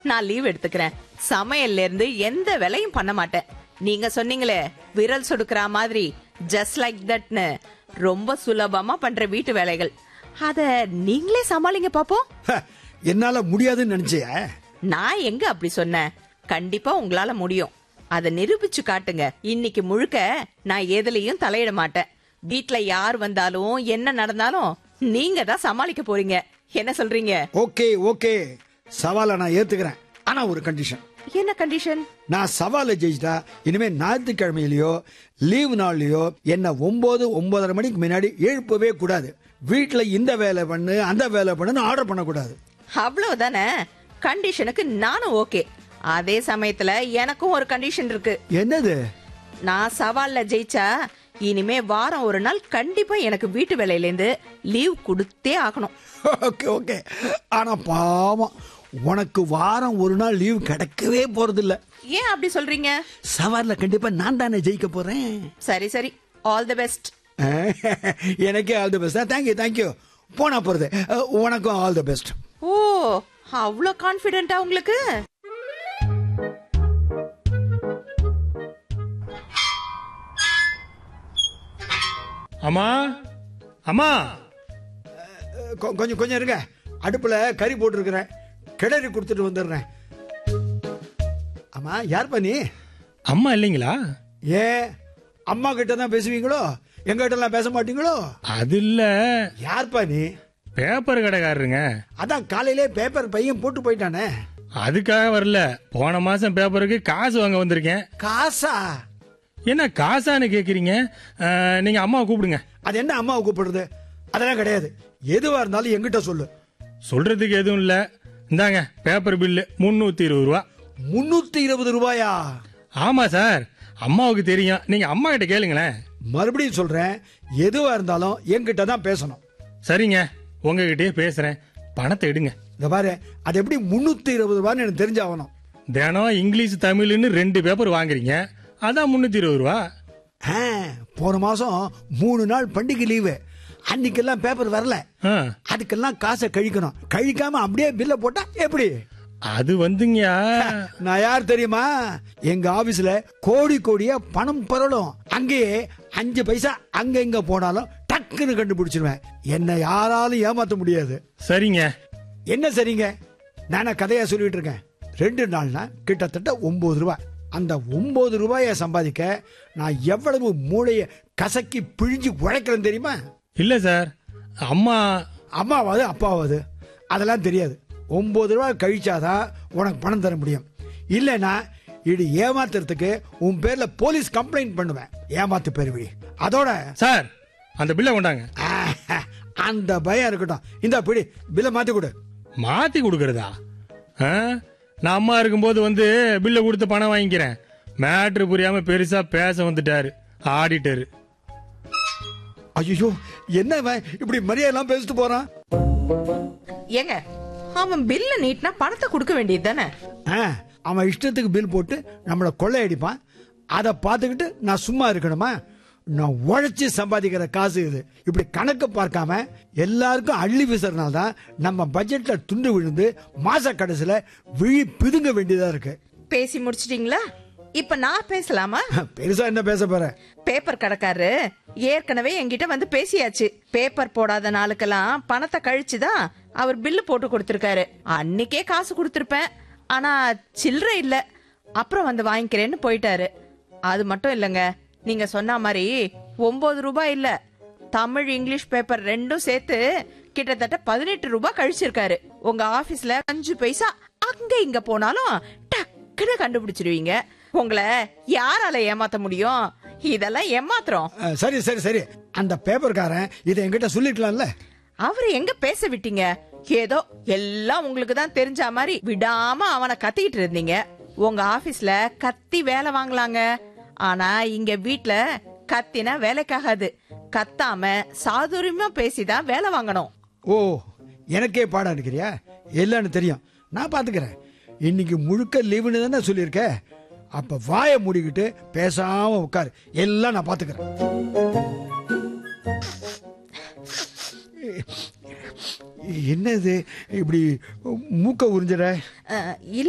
நான் லீவ் எடுத்துக்கிறேன் சமையல்ல இருந்து எந்த வேலையும் பண்ண மாட்டேன் நீங்க சொன்னீங்களே விரல் சொடுக்கிற மாதிரி ஜஸ்ட் லைக் தட்னு ரொம்ப சுலபமா பண்ற வீட்டு வேலைகள் அத நீங்களே சமாளிங்க பாப்போம் ஹ, என்னால முடியாதுன்னு நினைச்சிய நான் எங்க அப்படி சொன்னேன் கண்டிப்பா உங்களால முடியும் அதை நிரூபிச்சு காட்டுங்க இன்னைக்கு முழுக்க நான் எதுலயும் தலையிட மாட்டேன் வீட்ல யார் வந்தாலும் என்ன நடந்தாலும் நீங்க தான் சமாளிக்க போறீங்க என்ன சொல்றீங்க ஓகே ஓகே சவாலை நான் ஏத்துக்கிறேன் ஆனா ஒரு கண்டிஷன் என்ன கண்டிஷன் நான் சவாலை ஜெயிச்சிட்டா இனிமே ஞாயிற்றுக்கிழமையிலயோ லீவு நாள்லயோ என்ன ஒன்பது ஒன்பதரை மணிக்கு முன்னாடி எழுப்பவே கூடாது வீட்டுல இந்த வேலை பண்ணு அந்த வேலை பண்ணுன்னு ஆர்டர் பண்ணக்கூடாது அவ்வளவுதானே கண்டிஷனுக்கு நானும் ஓகே அதே சமயத்துல எனக்கும் ஒரு கண்டிஷன் இருக்கு என்னது நான் சவால்ல ஜெயிச்சா இனிமே வாரம் ஒரு நாள் கண்டிப்பா எனக்கு வீட்டு வேலையில இருந்து லீவ் கொடுத்தே ஆகணும் ஓகே ஓகே ஆனா பாவம் உனக்கு வாரம் ஒரு நாள் லீவு கிடைக்கவே போறதில்ல ஏன் அப்படி சொல்றீங்க சவால்ல கண்டிப்பா நான் தானே ஜெயிக்க போறேன் சரி சரி ஆல் தி பெஸ்ட் எனக்கே all the best thank you thank you போனா போறது அஹ், உனக்கும் ஆல் தி பெஸ்ட் ஓ அவ்வளோ கான்ஃபிடென்ட்டா உங்களுக்கு அம்மா அம்மா கொஞ்சம் கொஞ்சம் இருங்க அடுப்புல கறி போட்டிருக்கிறேன் கிளறி கொடுத்துட்டு வந்துடுறேன் ஆமா யார் நீ அம்மா இல்லைங்களா ஏன் அம்மா கிட்ட தான் பேசுவீங்களோ எங்க கிட்ட எல்லாம் பேச மாட்டீங்களோ அது இல்ல யார்ப்பா நீ பேப்பர் கடைக்காரருங்க அதான் காலையிலே பேப்பர் பையன் போட்டு போயிட்டானே அதுக்காக வரல போன மாசம் பேப்பருக்கு காசு வாங்க வந்திருக்கேன் காசா என்ன காசான்னு கேக்குறீங்க அஹ், நீங்க அம்மாவை கூப்பிடுங்க அது என்ன அம்மாவை கூப்பிடுறது அதெல்லாம் கிடையாது எதுவா இருந்தாலும் எங்கிட்ட சொல்லு சொல்றதுக்கு எதுவும் இல்ல இந்தாங்க பேப்பர் பில்லு முன்னூத்தி இருபது ரூபா முன்னூத்தி இருபது ரூபாயா ஆமா சார் அம்மாவுக்கு தெரியும் நீங்க அம்மா கிட்ட கேளுங்களேன் மறுபடியும் சொல்றேன் எதுவா இருந்தாலும் என்கிட்ட தான் பேசணும் சரிங்க உங்ககிட்டயே பேசுறேன் பணத்தை எடுங்க இந்த பாரு அது எப்படி முன்னூத்தி இருபது ரூபான்னு எனக்கு தெரிஞ்சாகணும் தினம் இங்கிலீஷ் தமிழ்னு ரெண்டு பேப்பர் வாங்குறீங்க அதான் முன்னூத்தி இருபது ரூபா ஆ, போன மாசம் மூணு நாள் பண்டிகை லீவு அன்னைக்கெல்லாம் பேப்பர் வரல ஆ, அதுக்கெல்லாம் காசை கழிக்கணும் கழிக்காம அப்படியே பில்ல போட்டா எப்படி அது வந்துங்கயா நான் யார் தெரியுமா எங்க ஆபீஸ்ல கோடி கோடியா பணம் பரலும் அங்கேயே அஞ்சு பைசா அங்க இங்க போனாலும் டக்குன்னு கண்டுபிடிச்சிருவேன் என்ன யாராலும் ஏமாத்த முடியாது சரிங்க என்ன சரிங்க நானே கதையா சொல்லிட்டு இருக்கேன் ரெண்டு நாள்னா கிட்டத்தட்ட ஒன்பது ரூபாய் அந்த ஒன்பது ரூபாயை சம்பாதிக்க நான் எவ்வளவு மூளைய கசக்கி பிழிஞ்சு உழைக்கிறேன் தெரியுமா இல்ல சார் அம்மா அம்மாவாது அப்பாவாது அதெல்லாம் தெரியாது ஒன்பது ரூபாய் கழிச்சாதான் உனக்கு பணம் தர முடியும் இல்லைன்னா இது ஏமாத்துறதுக்கு உன் பேர்ல போலீஸ் கம்ப்ளைண்ட் பண்ணுவேன் ஏமாத்து பெருவிழி அதோட சார் அந்த பில்லை கொண்டாங்க ஆஹ், அந்த பயம் இருக்கட்டும் இந்த பிடி பில்லை மாத்தி கொடு மாத்தி கொடுக்கறதா ஆ? நான் அம்மா இருக்கும்போது வந்து பில்லை கொடுத்து பணம் வாங்கிக்கிறேன் மேட்ரு புரியாம பெருசா பேச வந்துட்டாரு ஆடிட்டரு ஐயோ என்ன இவன் இப்படி மரியாதைலாம் பேசிட்டு போறான் ஏங்க அவன் பில்ல நீட்னா பணத்தை கொடுக்க வேண்டியது தானே ஆ, அவன் இஷ்டத்துக்கு பில் போட்டு நம்மளை கொள்ளையடிப்பான் அதை பார்த்துக்கிட்டு நான் சும்மா இருக்கணுமா நான் உழைச்சி சம்பாதிக்கிற காசு இது இப்படி கணக்கு பார்க்காம எல்லாருக்கும் அள்ளி வீசுறதுனால தான் நம்ம பட்ஜெட்ல துண்டு விழுந்து மாச கடைசியில விழி பிதுங்க வேண்டியதா இருக்கு பேசி முடிச்சிட்டீங்களா இப்ப நான் பேசலாமா பெருசா என்ன பேச போற பேப்பர் கடைக்காரரு ஏற்கனவே என்கிட்ட வந்து பேசியாச்சு பேப்பர் போடாத நாளுக்கெல்லாம் பணத்தை கழிச்சுதான் அவர் பில்லு போட்டு கொடுத்திருக்காரு அன்னைக்கே காசு கொடுத்திருப்பேன் ஆனா சில்லறை இல்ல அப்புறம் வந்து வாங்கிக்கிறேன்னு போயிட்டாரு அது மட்டும் இல்லைங்க நீங்க சொன்ன மாதிரி ஒன்பது ரூபாய் இல்ல தமிழ் இங்கிலீஷ் பேப்பர் ரெண்டும் சேர்த்து கிட்டத்தட்ட பதினெட்டு ரூபாய் கழிச்சிருக்காரு உங்க ஆபீஸ்ல அஞ்சு பைசா அங்க இங்க போனாலும் டக்குன்னு கண்டுபிடிச்சிருவீங்க உங்களை யாரால ஏமாத்த முடியும் இதெல்லாம் ஏமாத்துறோம் அஹ், சரி சரி சரி அந்த பேப்பர்காரன் இதை என்கிட்ட சொல்லிக்கலாம்ல அவரு எங்க பேச விட்டீங்க ஏதோ எல்லாம் உங்களுக்கு தான் தெரிஞ்ச மாதிரி விடாம அவனை கத்திக்கிட்டு இருந்தீங்க உங்க ஆபீஸ்ல கத்தி வேலை வாங்கலாங்க ஆனா இங்க வீட்ல கத்தினா வேலைக்காகாது கத்தாம சாதுரியமா பேசிதான் வேலை வாங்கணும் ஓ எனக்கே பாடம் இருக்கிறியா இல்லைன்னு தெரியும் நான் பாத்துக்கிறேன் இன்னைக்கு முழுக்க லீவுன்னு தானே சொல்லியிருக்க அப்ப வாயை மூடிக்கிட்டு பேசாம உட்காரு எல்லாம் நான் பாத்துக்கிறேன் என்னது இப்படி மூக்க உறிஞ்சிட அஹ், இல்ல